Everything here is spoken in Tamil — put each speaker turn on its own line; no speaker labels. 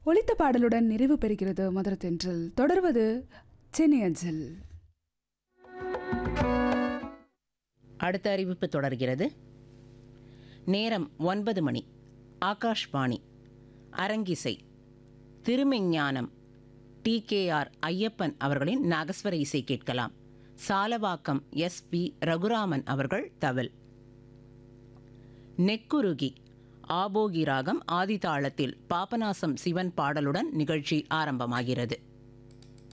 ஒலித்த பாடலுடன் நிறைவு பெறுகிறது மதுர தென்றல் தொடர்வது சென்னை அஞ்சல்
அடுத்த அறிவிப்பு தொடர்கிறது நேரம் ஒன்பது மணி ஆகாஷ்வாணி அரங்கிசை Thirumeignanam T K R Iyyappan அவர்களின் நாகஸ்வர இசை கேட்கலாம் சாலவாக்கம் எஸ் வி ரகுராமன் அவர்கள் தவில் நெக்குருகி ஆபோகி ராகம் ஆதிதாளத்தில் பாபநாசம் சிவன் பாடலுடன் நிகழ்ச்சி ஆரம்பமாகிறது